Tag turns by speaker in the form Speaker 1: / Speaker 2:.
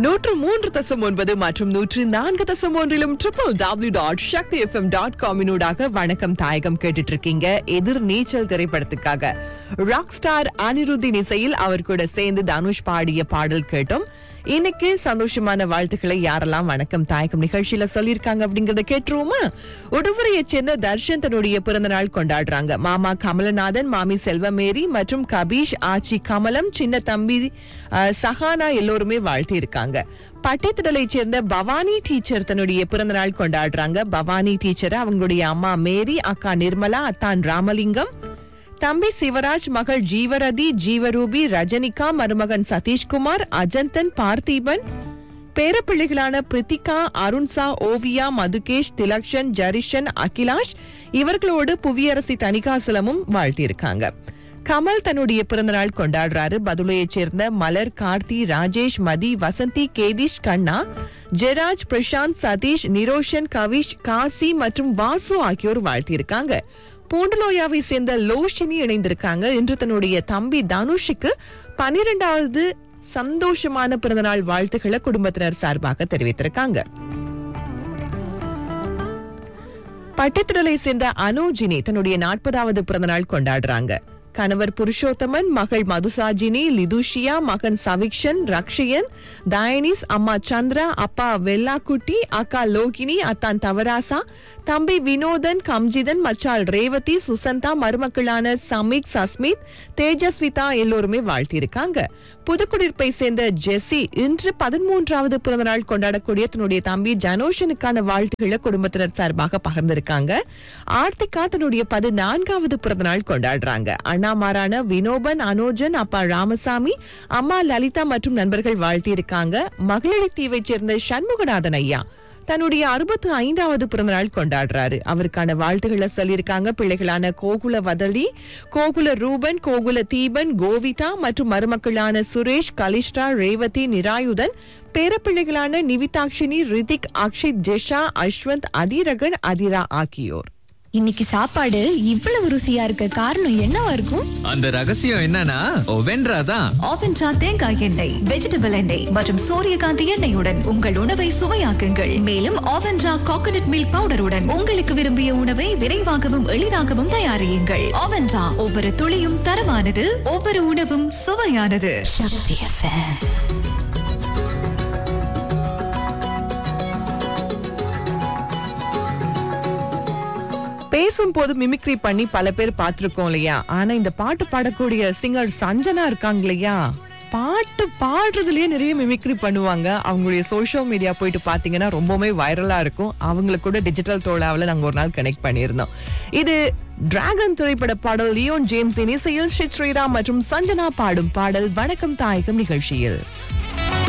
Speaker 1: நூற்று மூன்று தசம் ஒன்பது மற்றும் நூற்று நான்கு தசம் ஒன்றிலும் triple W dot Sakthi FM dot காமினூடாக வணக்கம் தாயகம் கேட்டுட்டு இருக்கீங்க எதிர் நீச்சல் திரைப்படத்துக்காக ராக் ஸ்டார் அனிருத்தின் இசையில் அவர் கூட சேர்ந்து தனுஷ் பாடிய பாடல் கேட்டோம் இன்னைக்கு சந்தோஷமான வாழ்த்துக்களை யாரெல்லாம் வணக்கம் தாயகம் நிகழ்ச்சியில சொல்லியிருக்காங்க அப்படிங்கறத கேட்டுருவோமா உடுவுரையை சேர்ந்த தர்ஷன் தன்னுடைய பிறந்த நாள் கொண்டாடுறாங்க மாமா கமலநாதன் மாமி செல்வமேரி மற்றும் கபீஷ் ஆச்சி கமலம் சின்ன தம்பி அஹ், சஹானா எல்லோருமே வாழ்த்தி இருக்காங்க பட்டத்திடலை சேர்ந்த பவானி டீச்சர் தன்னுடைய பிறந்த நாள் கொண்டாடுறாங்க பவானி டீச்சரை அவங்களுடைய அம்மா மேரி அக்கா நிர்மலா அத்தான் ராமலிங்கம் தம்பி சிவராஜ் மகள் ஜீவரதி ஜீவரூபி ரஜனிகா மருமகன் சதீஷ்குமார் அஜந்தன் பார்த்திபன் பேரப்பிள்ளைகளான பிரித்திகா அருண்சா ஓவியா மதுகேஷ் திலக்ஷன் ஜரிஷன் அகிலாஷ் இவர்களோடு புவியரசி தனிகாசலமும் வாழ்த்தியிருக்காங்க கமல் தன்னுடைய பிறந்தநாள் கொண்டாடுறாரு பதுளையைச் சேர்ந்த மலர் கார்த்தி ராஜேஷ் மதி வசந்தி கேதிஷ் கண்ணா ஜெராஜ் பிரசாந்த் சதீஷ் நிரோஷன் கவிஷ் காசி மற்றும் வாசு ஆகியோர் வாழ்த்தியிருக்காங்க பூண்டலோயாவை சேர்ந்த லோஷினி இணைந்திருக்காங்க இன்று தன்னுடைய தம்பி தனுஷுக்கு பனிரெண்டாவது சந்தோஷமான பிறந்தநாள் வாழ்த்துக்களை குடும்பத்தினர் சார்பாக தெரிவித்திருக்காங்க பட்டத்திடலை சேர்ந்த அனோஜினி தன்னுடைய நாற்பதாவது பிறந்தநாள் கொண்டாடுறாங்க கணவர் புருஷோத்தமன் மகள் மதுசாஜினி லிதுஷியா மகன் சவிக்ஷன் ரக்ஷயன் தயனிஸ் அம்மா சந்திரா அப்பா வெல்லாக்குட்டி அக்கா லோகினி அத்தான் தவராசா தம்பி வினோதன் கம்ஜிதன் மச்சாள் ரேவதி சுசந்தா மருமக்களான சமிக் சஸ்மித் தேஜஸ்விதா எல்லோருமே வாழ்த்தியிருக்காங்க புதுக்குடியிருப்பை சேர்ந்த ஜெஸ்ஸி இன்று பதிமூன்றாவது பிறந்தநாள் கொண்டாடக்கூடிய தன்னுடைய தம்பி ஜனோஷனுக்கான வாழ்த்துக்களை குடும்பத்தினர் சார்பாக பகிர்ந்திருக்காங்க ஆர்த்திகா தன்னுடைய பதினான்காவது பிறந்தநாள் கொண்டாடுறாங்க அண்ணாமாரான வினோபன் அனோஜன் அப்பா ராமசாமி அம்மா லலிதா மற்றும் நண்பர்கள் வாழ்த்தியிருக்காங்க மகளிர் தீவைச் சேர்ந்த சண்முகநாதன் ஐயா தன்னுடைய அறுபத்தி ஐந்தாவது பிறந்தநாள் கொண்டாடுறாரு அவருக்கான வாழ்த்துக்களை சொல்லியிருக்காங்க பிள்ளைகளான கோகுல வதலி கோகுல ரூபன் கோகுல தீபன் கோவிதா மற்றும் மருமக்களான சுரேஷ் கலிஷ்டா ரேவதி நிராயுதன் பேரப்பிள்ளைகளான நிவிதாக்ஷினி ரிதிக் அக்ஷித் ஜெஷா அஸ்வந்த் அதிரகன் அதிரா ஆகியோர்
Speaker 2: இன்னைக்கு சாப்பாடு இவ்வளவு ருசியா இருக்க காரணம் என்னவா இருக்கும்
Speaker 3: அந்த ரகசியம் என்னன்னா ஒவென்ட்ரா தான்
Speaker 4: ஆவென்ட்ரா தேங்காய் எண்ணெய் வெஜிடபிள் எண்ணெய் மற்றும் சூரியகாந்தி எண்ணெயுடன் உங்கள் உணவை சுவையாக்குங்கள் மேலும் ஆவென்ட்ரா கோகனட் மில்க் பவுடருடன் உங்களுக்கு விரும்பிய உணவை விரைவாகவும் எளிதாகவும் தயாரியுங்கள் ஆவென்ட்ரா ஒவ்வொரு துளியும் தரமானது ஒவ்வொரு உணவும் சுவையானது சக்தி FM.
Speaker 1: பேசும்போது மிமிக்ரி பண்ணி பல பேர் பார்த்திருக்கோம் இல்லையா ஆனா இந்த பாட்டு பாடக்கூடிய சிங்கர் சஞ்சனா இருக்காங்க இல்லையா பாட்டு பாடுறதுலயே நிறைய மிமிக்ரி பண்ணுவாங்க அவங்களுடைய சோஷியல் மீடியா போயிட்டு பாத்தீங்கன்னா ரொம்பவுமே வைரலா இருக்கும் அவங்களுக்கு கூட டிஜிட்டல் தோழாவில் நாங்க ஒரு நாள் கனெக்ட் பண்ணியிருந்தோம் இது டிராகன் திரைப்பட பாடல் லியோன் ஜேம்ஸின் இசையில் ஷித் ஸ்ரீராம் மற்றும் சஞ்சனா பாடும் பாடல் வணக்கம் தாயகம் நிகழ்ச்சியில்